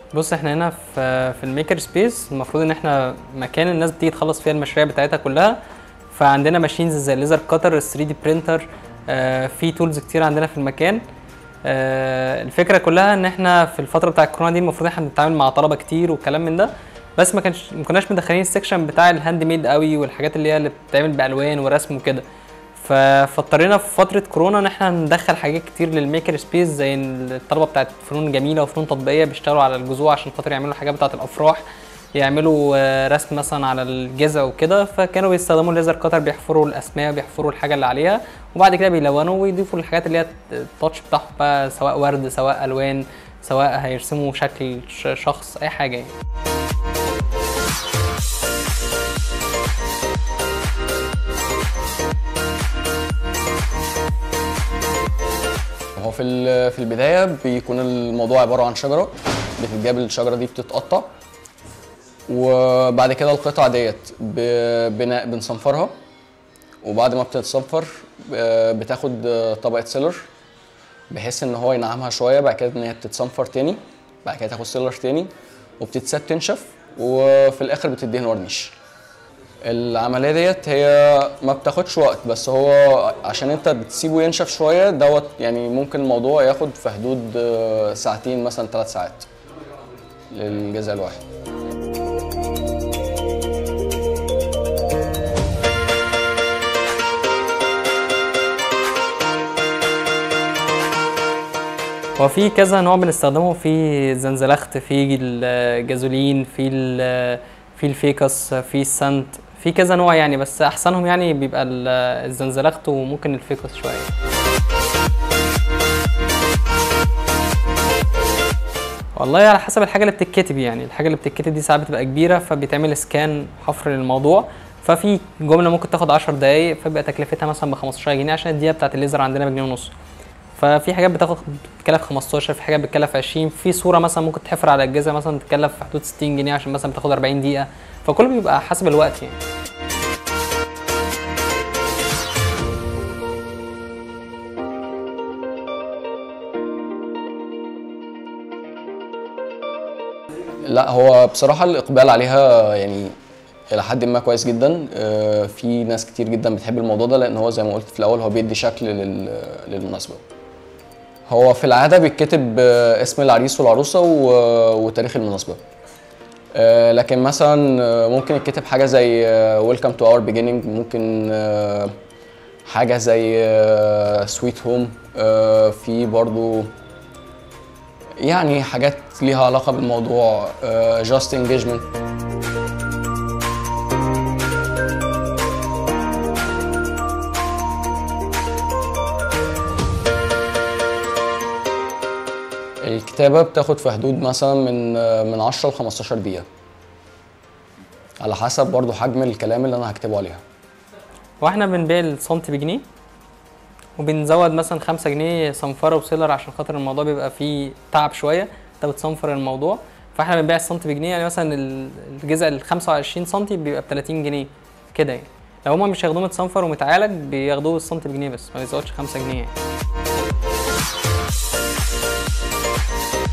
بص احنا هنا في في الميكر سبيس المفروض ان احنا مكان الناس بتيجي تخلص فيها المشاريع بتاعتها كلها فعندنا ماشينز زي الليزر كاتر 3 دي برينتر في تولز كتير عندنا في المكان آه، الفكره كلها ان احنا في الفتره بتاع الكورونا دي المفروض احنا بنتعامل مع طلبه كتير والكلام من ده بس ما كانش ما كناش مدخلين السكشن بتاع الهاند ميد قوي والحاجات اللي هي اللي بتتعمل بالوان ورسم وكده ف- فاضطرينا في فتره كورونا ان احنا ندخل حاجات كتير للميكر سبيس زي إن الطلبه بتاعت فنون جميله وفنون تطبيقيه بيشتغلوا على الجذوع عشان خاطر يعملوا الحاجات بتاعت الافراح يعملوا آه، رسم مثلا على الجذع وكده فكانوا بيستخدموا الليزر كاتر بيحفروا الاسماء بيحفروا الحاجه اللي عليها وبعد كده بيلونوا ويضيفوا الحاجات اللي هي التاتش بتاعهم بقى سواء ورد سواء الوان سواء هيرسموا شكل ش- شخص اي حاجه يعني هو في ال- في البدايه بيكون الموضوع عباره عن شجره بتتجاب الشجره دي بتتقطع وبعد كده القطع ديت ب- بن- بنصنفرها وبعد ما بتتصنفر ب- بتاخد طبقه سيلر بحيث ان هو ينعمها شويه بعد كده ان هي بتتصنفر تاني بعد كده تاخد سيلر تاني وبتتساب تنشف وفي الاخر بتدهن ورنيش العمليه ديت هي ما بتاخدش وقت بس هو عشان انت بتسيبه ينشف شويه دوت يعني ممكن الموضوع ياخد في حدود آه، ساعتين مثلا ثلاث ساعات للجزء الواحد هو في كذا نوع بنستخدمه في زنزلخت في الجازولين في ال- في الفيكس في السنت في كذا نوع يعني بس احسنهم يعني بيبقى ال- الزنزلخت وممكن الفيكس شويه والله على حسب الحاجه اللي بتتكتب يعني الحاجه اللي بتتكتب دي ساعات بتبقى كبيره فبيتعمل سكان حفر للموضوع ففي جمله ممكن تاخد 10 دقايق فبيبقى تكلفتها مثلا ب 15 جنيه عشان الدقيقه بتاعت الليزر عندنا بجنيه ونص ففي حاجات بتاخد بتكلف 15 في حاجات بتكلف 20 في صوره مثلا ممكن تحفر على الجزء مثلا تكلف في حدود 60 جنيه عشان مثلا بتاخد 40 دقيقه فكله بيبقى حسب الوقت يعني لا هو بصراحة الإقبال عليها يعني إلى حد ما كويس جدا آه، في ناس كتير جدا بتحب الموضوع ده لأن هو زي ما قلت في الأول هو بيدي شكل لل- للمناسبة هو في العادة بيتكتب آه، اسم العريس والعروسة و- وتاريخ المناسبة آه، لكن مثلا آه، ممكن يتكتب حاجة زي ويلكم تو اور beginning ممكن آه، حاجة زي سويت هوم في برضو يعني حاجات ليها علاقة بالموضوع جاست انجيجمنت الكتابة بتاخد في حدود مثلا من آه، من 10 ل 15 دقيقة على حسب برضو حجم الكلام اللي انا هكتبه عليها واحنا بنبيع السنتي بجنيه وبنزود مثلا 5 جنيه صنفره وسيلر عشان خاطر الموضوع بيبقى فيه تعب شويه انت بتصنفر الموضوع فاحنا بنبيع السنتي بجنيه يعني مثلا ال- الجزء ال 25 سنتي بيبقى ب 30 جنيه كده يعني لو هما مش هياخدوه متصنفر ومتعالج بياخدوه السنتي بجنيه بس ما بيزودش 5 جنيه يعني